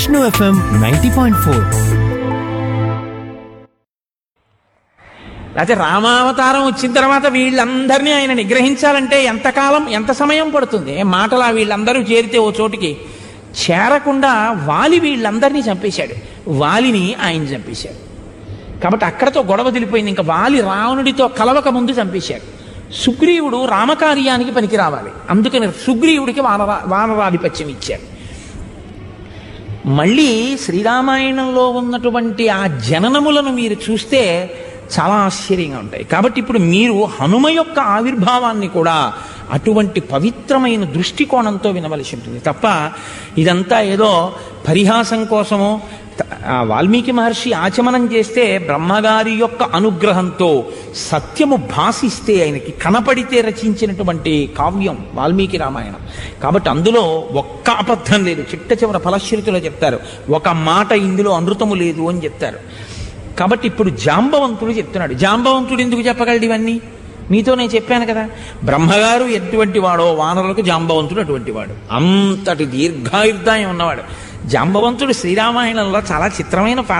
Vishnu FM ninety point four లేకపోతే రామావతారం వచ్చిన తర్వాత వీళ్ళందరినీ ఆయన నిగ్రహించాలంటే ఎంతకాలం ఎంత సమయం పడుతుంది మాటలా వీళ్ళందరూ చేరితే ఓ చోటికి చేరకుండా వాలి వీళ్ళందరినీ చంపేశాడు వాలిని ఆయన చంపేశాడు కాబట్టి అక్కడతో గొడవ తెలిపోయింది ఇంకా వాలి రావణుడితో కలవక ముందు చంపేశాడు సుగ్రీవుడు రామకార్యానికి పనికి రావాలి అందుకని సుగ్రీవుడికి వానరా వానరాధిపత్యం ఇచ్చాడు మళ్ళీ శ్రీరామాయణంలో ఉన్నటువంటి ఆ జననములను మీరు చూస్తే చాలా ఆశ్చర్యంగా ఉంటాయి కాబట్టి ఇప్పుడు మీరు హనుమ యొక్క ఆవిర్భావాన్ని కూడా అటువంటి పవిత్రమైన దృష్టికోణంతో వినవలసి ఉంటుంది తప్ప ఇదంతా ఏదో పరిహాసం కోసమో త- ఆ వాల్మీకి మహర్షి ఆచమనం చేస్తే బ్రహ్మగారి యొక్క అనుగ్రహంతో సత్యము భాసిస్తే ఆయనకి కనపడితే రచించినటువంటి కావ్యం వాల్మీకి రామాయణం కాబట్టి అందులో ఒక్క అబద్ధం లేదు చిట్ట చివర ఫలశ్రుతిలో చెప్తారు ఒక మాట ఇందులో అమృతము లేదు అని చెప్తారు కాబట్టి ఇప్పుడు జాంబవంతుడు చెప్తున్నాడు జాంబవంతుడు ఎందుకు చెప్పగలడు ఇవన్నీ మీతో నేను చెప్పాను కదా బ్రహ్మగారు ఎటువంటి వాడో వానరులకు జాంబవంతుడు అటువంటి వాడు అంతటి దీర్ఘాయుర్దాయం ఉన్నవాడు జాంబవంతుడు శ్రీరామాయణంలో చాలా చిత్రమైన